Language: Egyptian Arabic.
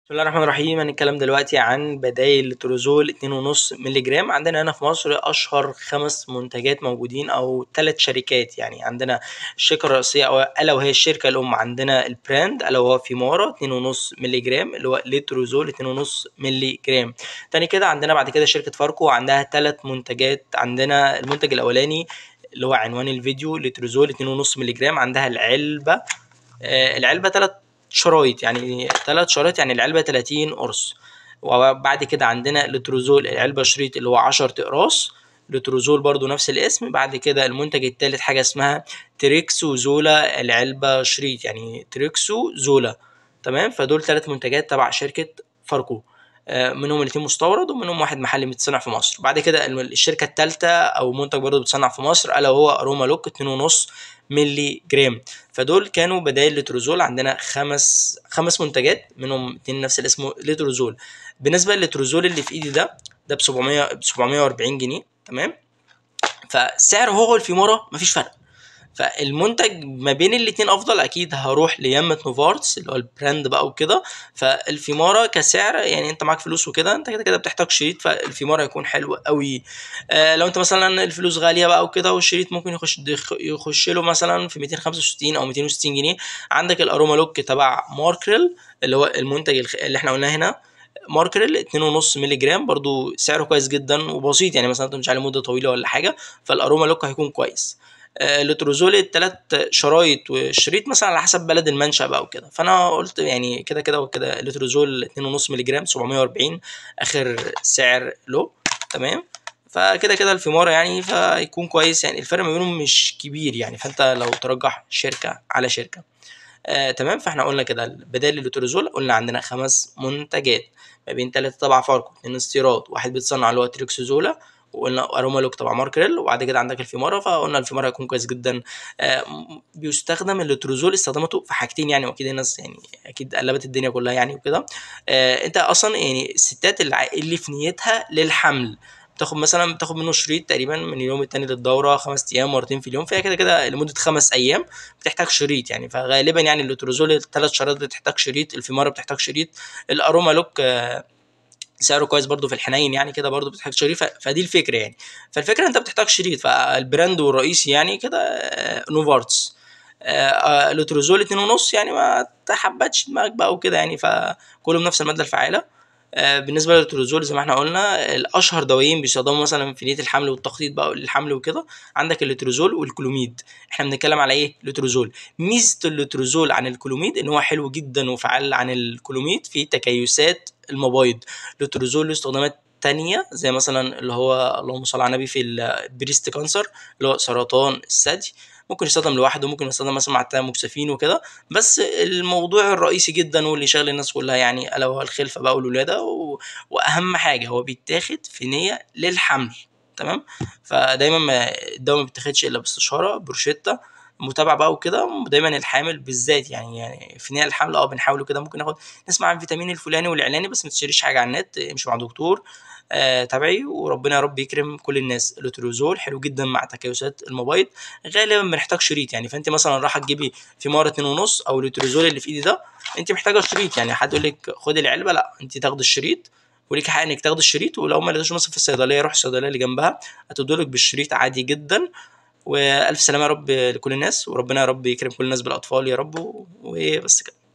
بسم الله الرحمن الرحيم هنتكلم دلوقتي عن بدايل التروزول 2.5 مللي جرام عندنا هنا في مصر اشهر خمس منتجات موجودين او ثلاث شركات يعني عندنا الشركه الرئيسيه او الا وهي الشركه الام عندنا البراند الا وهو فيمارا 2.5 مللي جرام اللي هو ليتروزول 2.5 مللي جرام تاني كده عندنا بعد كده شركه فاركو عندها ثلاث منتجات عندنا المنتج الاولاني اللي هو عنوان الفيديو لتروزول 2.5 مللي جرام عندها العلبه آه العلبه ثلاث شرايط يعني ثلاث شرايط يعني العلبة 30 قرص وبعد كده عندنا لتروزول العلبة شريط اللي هو 10 اقراص لتروزول برضو نفس الاسم بعد كده المنتج التالت حاجة اسمها تريكسو زولا العلبة شريط يعني تريكسو زولا تمام فدول ثلاث منتجات تبع شركة فاركو منهم الاثنين مستورد ومنهم واحد محلي بيتصنع في مصر بعد كده الشركة الثالثة أو منتج برضه بيتصنع في مصر ألا وهو أروما لوك 2.5 ملي جرام فدول كانوا بدائل لتروزول عندنا خمس خمس منتجات منهم اتنين نفس الاسم لتروزول بالنسبة للتروزول اللي في ايدي ده ده ب 700 ب 740 جنيه تمام فسعر هو الفيمورا مفيش فرق فالمنتج ما بين الاتنين افضل اكيد هروح ليمة نوفارتس اللي هو البراند بقى وكده فالفيمارا كسعر يعني انت معاك فلوس وكده انت كده كده بتحتاج شريط فالفيمارا هيكون حلو قوي آه لو انت مثلا الفلوس غاليه بقى وكده والشريط ممكن يخش يخش له مثلا في 265 او 260 جنيه عندك الاروما لوك تبع ماركريل اللي هو المنتج اللي احنا قلناه هنا ماركريل 2.5 مللي جرام برضو سعره كويس جدا وبسيط يعني مثلا انت مش عليه مده طويله ولا حاجه فالاروما لوك هيكون كويس لتروزول الثلاث شرايط والشريط مثلا على حسب بلد المنشأ بقى وكده فانا قلت يعني كده كده وكده لتروزول 2.5 مللي جرام 740 اخر سعر له تمام فكده كده الفيمارا يعني فيكون كويس يعني الفرق ما بينهم مش كبير يعني فانت لو ترجح شركه على شركه آه تمام فاحنا قلنا كده بدائل اللوتريزول قلنا عندنا خمس منتجات ما بين ثلاثه تبع فاركو اثنين استيراد واحد بيتصنع اللي هو تريكسوزولا وقلنا اروما لوك تبع ماركريل وبعد كده عندك الفيمارا فقلنا الفيمارا هيكون كويس جدا آه بيستخدم اللوتروزول استخدامته في حاجتين يعني واكيد الناس يعني اكيد قلبت الدنيا كلها يعني وكده آه انت اصلا يعني الستات اللي, اللي في نيتها للحمل بتاخد مثلا بتاخد منه شريط تقريبا من اليوم التاني للدوره خمس ايام مرتين في اليوم فهي كده كده لمده خمس ايام بتحتاج شريط يعني فغالبا يعني اللوتروزول الثلاث شرايط بتحتاج شريط الفيمارا بتحتاج شريط الاروما لوك آه سعره كويس برضو في الحنين يعني كده برضو بتحتاج شريط فدي الفكره يعني فالفكره انت بتحتاج شريط فالبراند الرئيسي يعني كده نوفارتس لوتروزول 2 ونص يعني ما تحبتش دماغك بقى وكده يعني فكلهم نفس الماده الفعاله بالنسبه للتروزول زي ما احنا قلنا الاشهر دوايين بيستخدموا مثلا في نيه الحمل والتخطيط بقى للحمل وكده عندك اللوتروزول والكلوميد احنا بنتكلم على ايه لوتروزول ميزه اللوتروزول عن الكلوميد ان هو حلو جدا وفعال عن الكلوميد في تكيسات المبايض لوتروزول له استخدامات تانية زي مثلا اللي هو اللهم صل على النبي في البريست كانسر اللي هو سرطان الثدي ممكن يستخدم لوحده ممكن يستخدم مثلا مع التاموكسافين وكده بس الموضوع الرئيسي جدا واللي شاغل الناس كلها يعني الا وهو الخلفه بقى والولاده و... واهم حاجه هو بيتاخد في نيه للحمل تمام فدايما ما الدواء ما بيتاخدش الا باستشاره بروشيتا متابعه بقى وكده دايما الحامل بالذات يعني يعني في نهايه الحمل اه بنحاول كده ممكن ناخد نسمع عن الفيتامين الفلاني والعلاني بس ما تشتريش حاجه على النت امشي مع دكتور آه تابعي وربنا يا رب يكرم كل الناس اللوتروزول حلو جدا مع تكيسات المبايض غالبا بنحتاج شريط يعني فانت مثلا رايحه تجيبي في مره اتنين ونص او اللوتروزول اللي في ايدي ده انت محتاجه شريط يعني حد يقول لك خدي العلبه لا انت تاخدي الشريط وليك حق انك تاخدي الشريط ولو ما لقيتوش مثلا في الصيدليه روح الصيدليه اللي جنبها هتدولك بالشريط عادي جدا والف سلامه يا رب لكل الناس وربنا يا رب يكرم كل الناس بالاطفال يا رب وبس كده